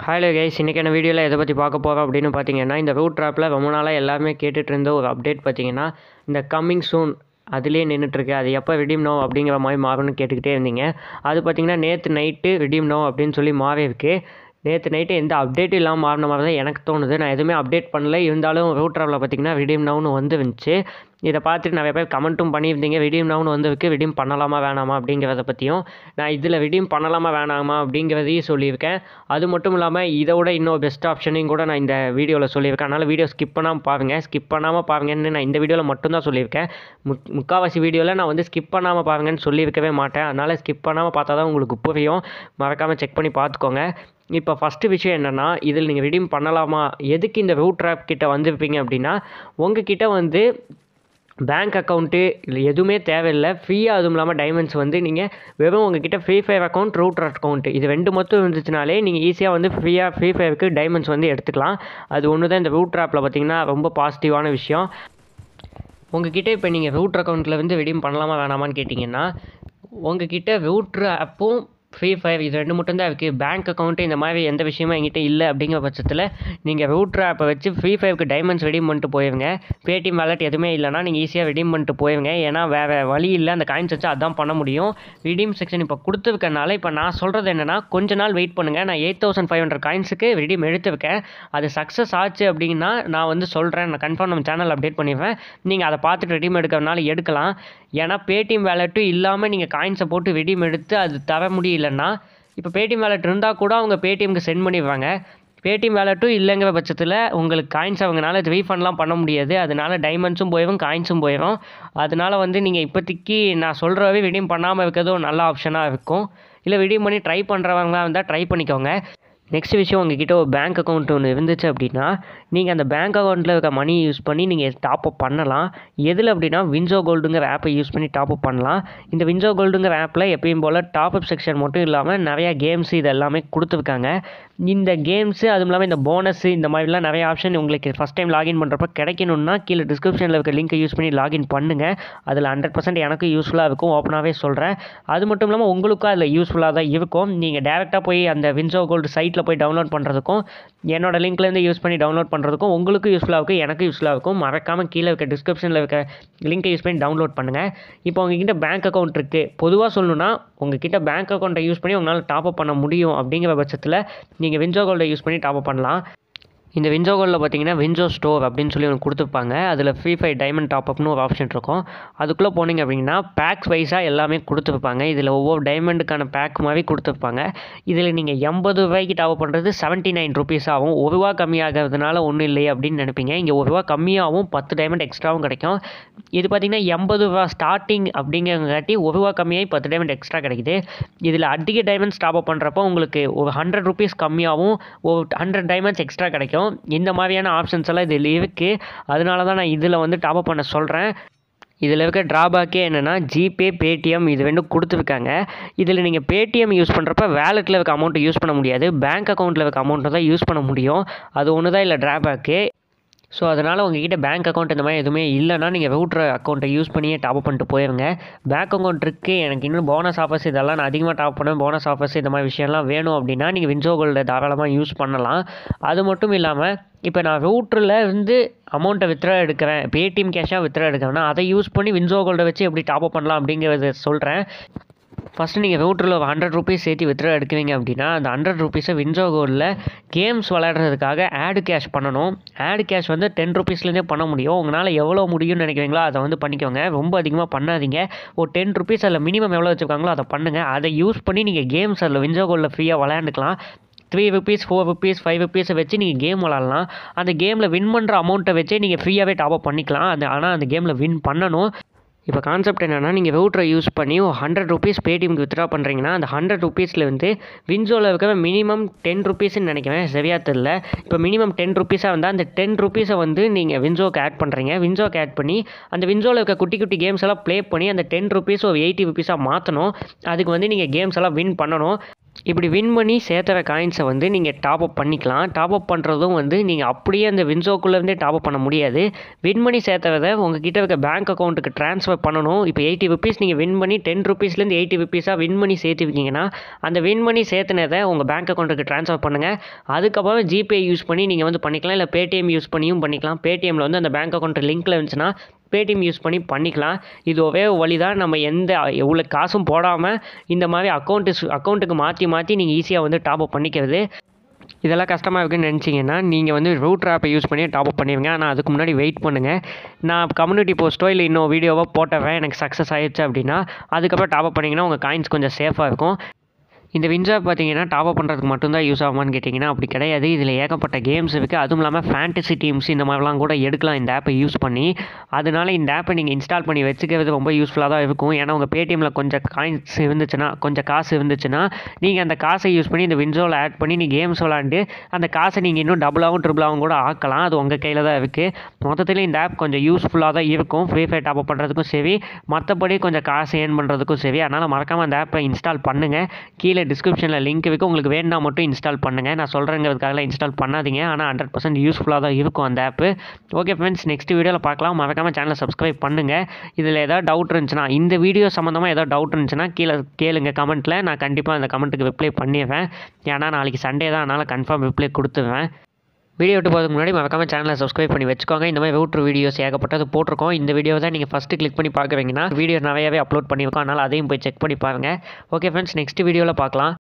hello guys இன்றைக்கான வீடியோவில் எதை பற்றி பார்க்க போகிறோம் அப்படின்னு பார்த்தீங்கன்னா இந்த ரூட் ட்ராப்பில் ரொம்ப நாளாக எல்லாருமே கேட்டுட்டு இருந்த ஒரு அப்டேட் பார்த்தீங்கன்னா இந்த கம்மிங் சூன் அதுலேயே நின்றுட்டுருக்கு அது எப்போ ரிடீம் நோ அப்படிங்கிற மாதிரி மாறும்னு கேட்டுக்கிட்டே இருந்தீங்க அது பார்த்தீங்கன்னா நேற்று நைட்டு ரிடீம் நோ அப்படின்னு சொல்லி மாறி இருக்கு நேற்று நைட்டு எந்த அப்டேட்டும் இல்லாமல் மாறின மாதிரி தான் எனக்கு தோணுது நான் எதுவுமே அப்டேட் பண்ணல இருந்தாலும் ரூட் ட்ராவலில் பார்த்தீங்கன்னா ரிடீம் நவுன்னு வந்துருந்துச்சு இதை பார்த்துட்டு நிறைய பேர் கமெண்ட்டும் பண்ணியிருந்தீங்க ரிடீம் நவுன்னு வந்துருக்கு ரிடீம் பண்ணலாமா வேணாமா அப்படிங்கிறத பற்றியும் நான் இதில் ரிடீம் பண்ணலாமா வேணாமா அப்படிங்கிறதையும் சொல்லியிருக்கேன் அது மட்டும் இல்லாமல் இதை விட இன்னும் பெஸ்ட் ஆப்ஷனையும் கூட நான் இந்த வீடியோவில் சொல்லியிருக்கேன் அதனால் வீடியோ ஸ்கிப் பண்ணாமல் பாருங்கள் ஸ்கிப் பண்ணாமல் பாருங்கன்னு நான் இந்த வீடியோவில் மட்டும்தான் சொல்லியிருக்கேன் முக் முக்கால்வாசி வீடியோவில் நான் வந்து ஸ்கிப் பண்ணாமல் பாருங்கன்னு சொல்லியிருக்கவே மாட்டேன் அதனால் ஸ்கிப் பண்ணாமல் பார்த்தா தான் உங்களுக்கு புரியும் மறக்காமல் செக் பண்ணி பார்த்துக்கோங்க இப்போ ஃபஸ்ட்டு விஷயம் என்னென்னா இதில் நீங்கள் ரிடீம் பண்ணலாமா எதுக்கு இந்த ரூட் ட்ராப் கிட்ட வந்திருப்பீங்க அப்படின்னா உங்ககிட்ட வந்து பேங்க் அக்கௌண்ட்டு இல்லை எதுவுமே தேவையில்லை ஃப்ரீயாக அதுவும் இல்லாமல் டைமண்ட்ஸ் வந்து நீங்கள் வெறும் உங்ககிட்ட free fire account root account இது ரெண்டு மட்டும் இருந்துச்சுனாலே நீங்கள் ஈஸியாக வந்து ஃப்ரீயாக ஃப்ரீ ஃபயருக்கு டைமண்ட்ஸ் வந்து எடுத்துக்கலாம் அது ஒன்று தான் இந்த ரூட் ட்ராப்பில் பார்த்தீங்கன்னா ரொம்ப பாசிட்டிவான விஷயம் உங்ககிட்ட இப்போ நீங்கள் ரூட் அக்கௌண்ட்டில் வந்து ரெடீம் பண்ணலாமா வேணாமான்னு கேட்டிங்கன்னா உங்ககிட்ட ரூட்ரு ஆப்பும் ஃப்ரீ ஃபயர் இது ரெண்டு மட்டும் தான் இருக்குது பேங்க் அக்கௌண்ட்டு இந்த மாதிரி எந்த விஷயமும் என்கிட்ட இல்லை அப்படிங்கிற பட்சத்தில் நீங்கள் ரூட்ரு ஆப்பை வச்சு ஃப்ரீ ஃபயருக்கு டைமண்ட்ஸ் ரெடீம் பண்ணிட்டு போயிருங்க பேடிஎம் வேலட் எதுவுமே இல்லைனா நீங்கள் ஈஸியாக ரெடீம் பண்ணிட்டு போயிருங்க ஏன்னா வேறு வழி இல்லை அந்த காயின்ஸ் வச்சு அதான் பண்ண முடியும் redeem செக்ஷன் இப்போ கொடுத்துருக்கனால இப்போ நான் சொல்கிறது என்னென்னா கொஞ்ச நாள் வெயிட் பண்ணுங்கள் நான் எயிட் தௌசண்ட் ஃபைவ் ஹண்ட்ரட் காயின்ஸுக்கு redeem எடுத்துருக்கேன் அது சக்ஸஸ் ஆச்சு அப்படின்னா நான் வந்து சொல்கிறேன் நான் கன்ஃபார்ம் நம்ம சேனல் அப்டேட் பண்ணிடுவேன் நீங்கள் அதை பார்த்துட்டு ரெடீம் எடுக்கிறனால எடுக்கலாம் ஏன்னா பேடிஎம் வேலட்டும் இல்லாமல் நீங்கள் காயின்ஸை போட்டு redeem எடுத்து அது தர முடியலன்னா இப்போ பேடிஎம் வேலட் இருந்தால் கூட அவங்க பேடிஎம்க்கு சென்ட் பண்ணிடுவாங்க பேடிஎம் வேலட்டும் இல்லைங்கிற பட்சத்தில் உங்களுக்கு காயின்ஸ் அவங்கனால ரீஃபண்ட்லாம் பண்ண முடியாது அதனால டைமண்ட்ஸும் போயிடும் காயின்ஸும் போயிடும் அதனால வந்து நீங்கள் இப்போதைக்கு நான் சொல்கிறவே redeem பண்ணாமல் இருக்கிறது ஒரு நல்ல ஆப்ஷனாக இருக்கும் இல்லை redeem பண்ணி ட்ரை பண்ணுறவங்களா இருந்தால் ட்ரை பண்ணிக்கோங்க நெக்ஸ்ட் விஷயம் உங்ககிட்ட ஒரு பேங்க் அக்கௌண்ட் ஒன்று இருந்துச்சு அப்படின்னா நீங்கள் அந்த பேங்க் அக்கௌண்ட்டில் இருக்க மணி யூஸ் பண்ணி நீங்கள் டாப் அப் பண்ணலாம் எதில் அப்படின்னா வின்சோ கோல்டுங்கிற ஆப்பை யூஸ் பண்ணி டாப் அப் பண்ணலாம் இந்த வின்சோ கோல்டுங்கிற ஆப்பில் எப்பயும் போல் டாப் அப் செக்ஷன் மட்டும் இல்லாமல் நிறையா கேம்ஸ் இது எல்லாமே கொடுத்துருக்காங்க இந்த கேம்ஸு அதுவும் இல்லாமல் இந்த போனஸ் இந்த மாதிரிலாம் நிறைய ஆப்ஷன் உங்களுக்கு ஃபஸ்ட் டைம் லாகின் பண்ணுறப்ப கிடைக்கணும்னா கீழே டிஸ்கிரிப்ஷனில் இருக்க லிங்க்கை யூஸ் பண்ணி லாகின் பண்ணுங்கள் அதில் ஹண்ட்ரட் பர்சன்ட் எனக்கு யூஸ்ஃபுல்லாக இருக்கும் ஓப்பனாகவே சொல்கிறேன் அது மட்டும் இல்லாமல் உங்களுக்கும் அதில் யூஸ்ஃபுல்லாக தான் இருக்கும் நீங்கள் டேரெக்டாக போய் அந்த வின்சோ கோல்டு சைட்டில் போய் டவுன்லோட் பண்ணுறதுக்கும் என்னோட லிங்க்லேருந்து யூஸ் பண்ணி டவுன்லோட் பண்ணுறதுக்கும் உங்களுக்கும் யூஸ்ஃபுல்லாக இருக்கும் எனக்கு யூஸ்ஃபுல்லாக இருக்கும் மறக்காமல் கீழே இருக்க டிஸ்கிரிப்ஷனில் இருக்க லிங்க்கை யூஸ் பண்ணி டவுன்லோட் பண்ணுங்கள் இப்போ உங்ககிட்ட பேங்க் அக்கௌண்ட் இருக்குது பொதுவாக சொல்லணும்னா உங்ககிட்ட பேங்க் அக்கௌண்ட்டை யூஸ் பண்ணி உங்களால் டாப் அப் பண்ண முடியும் அப்படிங்கிற பட்சத்தில் நீங்கள் வின்சோ கோல்டை யூஸ் பண்ணி டாப் அப் பண்ணலாம் இந்த வின்சோ கோல்டில் பார்த்தீங்கன்னா வின்சோ ஸ்டோர் அப்படின்னு சொல்லி ஒன்று கொடுத்துருப்பாங்க அதில் ஃப்ரீ ஃபை டைமண்ட் டாப் அப்னு ஒரு ஆப்ஷன் இருக்கும் அதுக்குள்ளே போனீங்க அப்படின்னா பேக்ஸ் வைஸாக எல்லாமே கொடுத்துருப்பாங்க இதில் ஒவ்வொரு டைமண்டுக்கான பேக் மாதிரி கொடுத்துருப்பாங்க இதில் நீங்கள் எண்பது ரூபாய்க்கு டாப் அப் பண்ணுறது செவன்ட்டி நைன் ருபீஸ் ஆகும் ஒரு ரூபா கம்மியாகிறதுனால ஒன்றும் இல்லையே அப்படின்னு நினைப்பீங்க இங்கே ஒரு ரூபா கம்மியாகவும் பத்து டைமண்ட் எக்ஸ்ட்ராவும் கிடைக்கும் இது பார்த்தீங்கன்னா எண்பது ரூபா ஸ்டார்டிங் அப்படிங்கிறங்காட்டி ஒரு ரூபா கம்மியாகி பத்து டைமண்ட் எக்ஸ்ட்ரா கிடைக்குது இதில் அதிக டைமண்ட்ஸ் டாப் அப் பண்ணுறப்போ உங்களுக்கு ஒரு ஹண்ட்ரட் ருபீஸ் கம்மியாகவும் ஒரு ஹண்ட்ரட் டைமண்ட்ஸ் எக்ஸ்ட்ரா கிடைக்கும் இந்த மாதிரியான ஆப்ஷன்ஸ் எல்லாம் இதில் இருக்குது அதனால தான் நான் இதில் வந்து டாப் அப் பண்ண சொல்கிறேன் இதில் இருக்க ட்ராபேக்கே என்னென்னா ஜிபே பேடிஎம் இது ரெண்டும் கொடுத்துருக்காங்க இதில் நீங்கள் பேடிஎம் யூஸ் பண்ணுறப்ப வேலெட்டில் இருக்க அமௌண்ட்டை யூஸ் பண்ண முடியாது பேங்க் அக்கௌண்ட்டில் இருக்க அமௌண்ட்டை தான் யூஸ் பண்ண முடியும் அது ஒன்று தான் இல்லை ட்ராபேக்கு ஸோ அதனால் உங்ககிட்ட பேங்க் அக்கௌண்ட் இந்த மாதிரி எதுவுமே இல்லைனா நீங்கள் ரூட்ரு அக்கௌண்ட்டை யூஸ் பண்ணியே டாப் அப் பண்ணிட்டு போயிருங்க பேங்க் அக்கௌண்ட் இருக்குது எனக்கு இன்னும் போனஸ் ஆஃபர்ஸ் இதெல்லாம் நான் அதிகமாக டாப் பண்ணுவேன் போனஸ் ஆஃபர்ஸ் இந்த மாதிரி விஷயம்லாம் வேணும் அப்படின்னா நீங்கள் வின்சோ கோல்டை தாராளமாக யூஸ் பண்ணலாம் அது மட்டும் இல்லாமல் இப்போ நான் ரூட்ரில் இருந்து அமௌண்ட்டை வித்ரா எடுக்கிறேன் பேடிஎம் கேஷாக வித்ரா எடுக்கிறேன்னா அதை யூஸ் பண்ணி வின்சோ கோல்டை வச்சு எப்படி டாப் அப் பண்ணலாம் அப்படிங்கிறத சொல்கிறேன் ஃபஸ்ட்டு நீங்கள் ரூட்டரில் ஒரு ஹண்ட்ரட் ருபீஸ் சேர்த்து வித்ரா எடுக்கிறீங்க அப்படின்னா அந்த ஹண்ட்ரட் ருபீஸை வின்சோ கோல்டில் கேம்ஸ் விளையாடுறதுக்காக ஆடு கேஷ் பண்ணணும் ஆடு கேஷ் வந்து டென் ருபீஸ்லேருந்தே பண்ண முடியும் உங்களால் எவ்வளோ முடியும்னு நினைக்கிறீங்களோ அதை வந்து பண்ணிக்கோங்க ரொம்ப அதிகமாக பண்ணாதீங்க ஒரு டென் ருபீஸ் அதில் மினிமம் எவ்வளோ வச்சுருக்காங்களோ அதை பண்ணுங்கள் அதை யூஸ் பண்ணி நீங்கள் கேம்ஸ் அதில் வின்சோ கோல்டில் ஃப்ரீயாக விளையாண்டுக்கலாம் three rupees four rupees five ருபீஸை வச்சு நீங்கள் கேம் விளாட்லாம் அந்த கேமில் வின் பண்ணுற அமௌண்ட்டை வச்சே நீங்கள் ஃப்ரீயாகவே டாப் அப் பண்ணிக்கலாம் அந்த ஆனால் அந்த கேமில் வின் பண்ணணும் இப்போ கான்செப்ட் என்னென்னா நீங்கள் ரூட்டரை யூஸ் பண்ணி ஒரு ஹண்ட்ரட் ருபீஸ் பேடிஎம்க்கு வித்ரா பண்ணுறீங்கன்னா அந்த ஹண்ட்ரட் ருபீஸில் வந்து வின்சோவில் இருக்கிற மினிமம் டென் ருபீஸ்ன்னு நினைக்கிறேன் சரியா தெரில இப்போ மினிமம் டென் ருபீஸாக வந்தால் அந்த டென் ருபீஸை வந்து நீங்கள் வின்சோக்கு ஆட் பண்ணுறீங்க வின்சோக்கு ஆட் பண்ணி அந்த வின்சோவில் இருக்க குட்டி குட்டி கேம்ஸ் எல்லாம் ப்ளே பண்ணி அந்த டென் ருபீஸ் ஒரு எயிட்டி ருபீஸாக மாற்றணும் அதுக்கு வந்து நீங்கள் கேம்ஸ் எல்லாம் வின் பண்ணணும் இப்படி வின் பண்ணி சேர்த்துற காயின்ஸை வந்து நீங்கள் டாப் அப் பண்ணிக்கலாம் டாப் அப் பண்ணுறதும் வந்து நீங்கள் அப்படியே அந்த வின்சோக்குள்ளேருந்தே டாப் அப் பண்ண முடியாது வின் பண்ணி சேர்த்ததை உங்ககிட்ட இருக்க பேங்க் அக்கௌண்ட்டுக்கு ட்ரான்ஸ்ஃபர் பண்ணணும் இப்போ எயிட்டி ருபீஸ் நீங்கள் வின் பண்ணி டென் ருபீஸ்லேருந்து எயிட்டி ருபீஸாக வின் பண்ணி சேர்த்துருக்கீங்கன்னா அந்த வின் பண்ணி சேர்த்துனதை உங்கள் பேங்க் அக்கௌண்ட்டுக்கு ட்ரான்ஸ்ஃபர் பண்ணுங்கள் அதுக்கப்புறம் ஜிபே யூஸ் பண்ணி நீங்கள் வந்து பண்ணிக்கலாம் இல்லை பேடிஎம் யூஸ் பண்ணியும் பண்ணிக்கலாம் பேடிஎம்மில் வந்து அந்த பேங்க் அக்கௌண்ட் லிங்க்கில் இருந்துச்சுன்னா பேடிஎம் யூஸ் பண்ணி பண்ணிக்கலாம் இது ஒரே வழி தான் நம்ம எந்த எவ்வளோ காசும் போடாமல் இந்த மாதிரி அக்கௌண்ட்டு அக்கௌண்ட்டுக்கு மாற்றி மாற்றி நீங்கள் ஈஸியாக வந்து டாப் அப் பண்ணிக்கிறது இதெல்லாம் கஷ்டமாக இருக்குன்னு நினச்சிங்கன்னா நீங்கள் வந்து ரூட் ஆப்பை யூஸ் பண்ணி டாப் அப் பண்ணிடுங்க ஆனால் அதுக்கு முன்னாடி வெயிட் பண்ணுங்கள் நான் கம்யூனிட்டி போஸ்ட்டோ இல்லை இன்னும் வீடியோவோ போட்டவன் எனக்கு சக்ஸஸ் ஆயிடுச்சு அப்படின்னா அதுக்கப்புறம் டாப் அப் பண்ணிங்கன்னா உங்கள் காயின்ஸ் கொஞ்சம் சேஃபாக இருக்கும் இந்த வின்ஸ் ஆப் பார்த்தீங்கன்னா டாப் அப் பண்ணுறதுக்கு மட்டும்தான் யூஸ் ஆகுமான்னு கேட்டிங்கன்னா அப்படி கிடையாது இதில் ஏகப்பட்ட கேம்ஸ் இருக்குது அதுவும் இல்லாமல் ஃபேண்டசி டீம்ஸ் இந்த மாதிரிலாம் கூட எடுக்கலாம் இந்த ஆப்பை யூஸ் பண்ணி அதனால இந்த ஆப்பை நீங்கள் இன்ஸ்டால் பண்ணி வச்சுக்கிறது ரொம்ப யூஸ்ஃபுல்லாக தான் இருக்கும் ஏன்னா உங்கள் பேடிஎம்மில் கொஞ்சம் காயின்ஸ் இருந்துச்சுன்னா கொஞ்சம் காசு இருந்துச்சுன்னா நீங்கள் அந்த காசை யூஸ் பண்ணி இந்த வின்சோவில் ஆட் பண்ணி நீங்கள் கேம்ஸ் விளாண்டு அந்த காசை நீங்கள் இன்னும் டபுளாகவும் ட்ரிபிளாகவும் கூட ஆக்கலாம் அது உங்கள் கையில் தான் இருக்குது மொத்தத்தில் இந்த ஆப் கொஞ்சம் யூஸ்ஃபுல்லாக தான் இருக்கும் ஃப்ரீ ஃபயர் டாப் அப் பண்ணுறதுக்கும் சரி மற்றபடி கொஞ்சம் காசு ஏர்ன் பண்ணுறதுக்கும் சரி அதனால் மறக்காமல் அந்த ஆப்பை இன்ஸ்டால் பண்ணுங்கள் கீழே டிஸ்கிரிப்ஷனில் லிங்க் இருக்குது உங்களுக்கு வேணும்னா மட்டும் இன்ஸ்டால் பண்ணுங்கள் நான் சொல்கிறேங்கிறதுக்காக இன்ஸ்டால் பண்ணாதீங்க ஆனால் ஹண்ட்ரட் பர்சன்ட் யூஸ்ஃபுல்லாக தான் இருக்கும் அந்த ஆப்பு ஓகே ஃப்ரெண்ட்ஸ் நெக்ஸ்ட் வீடியோவில் பார்க்கலாம் மறக்காமல் சேனலை சப்ஸ்கிரைப் பண்ணுங்கள் இதில் ஏதாவது டவுட் இருந்துச்சுன்னா இந்த வீடியோ சம்மந்தமாக ஏதாவது டவுட் இருந்துச்சுன்னா கீழே கேளுங்க கமெண்ட்டில் நான் கண்டிப்பாக அந்த கமெண்ட்டுக்கு ரிப்ளை பண்ணிடுவேன் ஏன்னா நாளைக்கு சண்டே தான் அதனால் கன்ஃபார்ம் ரிப்ளை கொடுத்துருவேன் வீடியோ விட்டு போகிறதுக்கு முன்னாடி மறக்காமல் சேனலை சப்ஸ்கிரைப் பண்ணி வச்சுக்கோங்க இந்த மாதிரி ரூட்ரு வீடியோஸ் ஏகப்பட்டது போட்டிருக்கோம் இந்த வீடியோ தான் நீங்கள் ஃபஸ்ட்டு கிளிக் பண்ணி பார்க்குறீங்கன்னா வீடியோ நிறையவே அப்லோட் பண்ணியிருக்கோம் அதனால் அதையும் போய் செக் பண்ணி பாருங்கள் ஓகே ஃப்ரெண்ட்ஸ் நெக்ஸ்ட் வீடியோவில் பார்க்கலாம்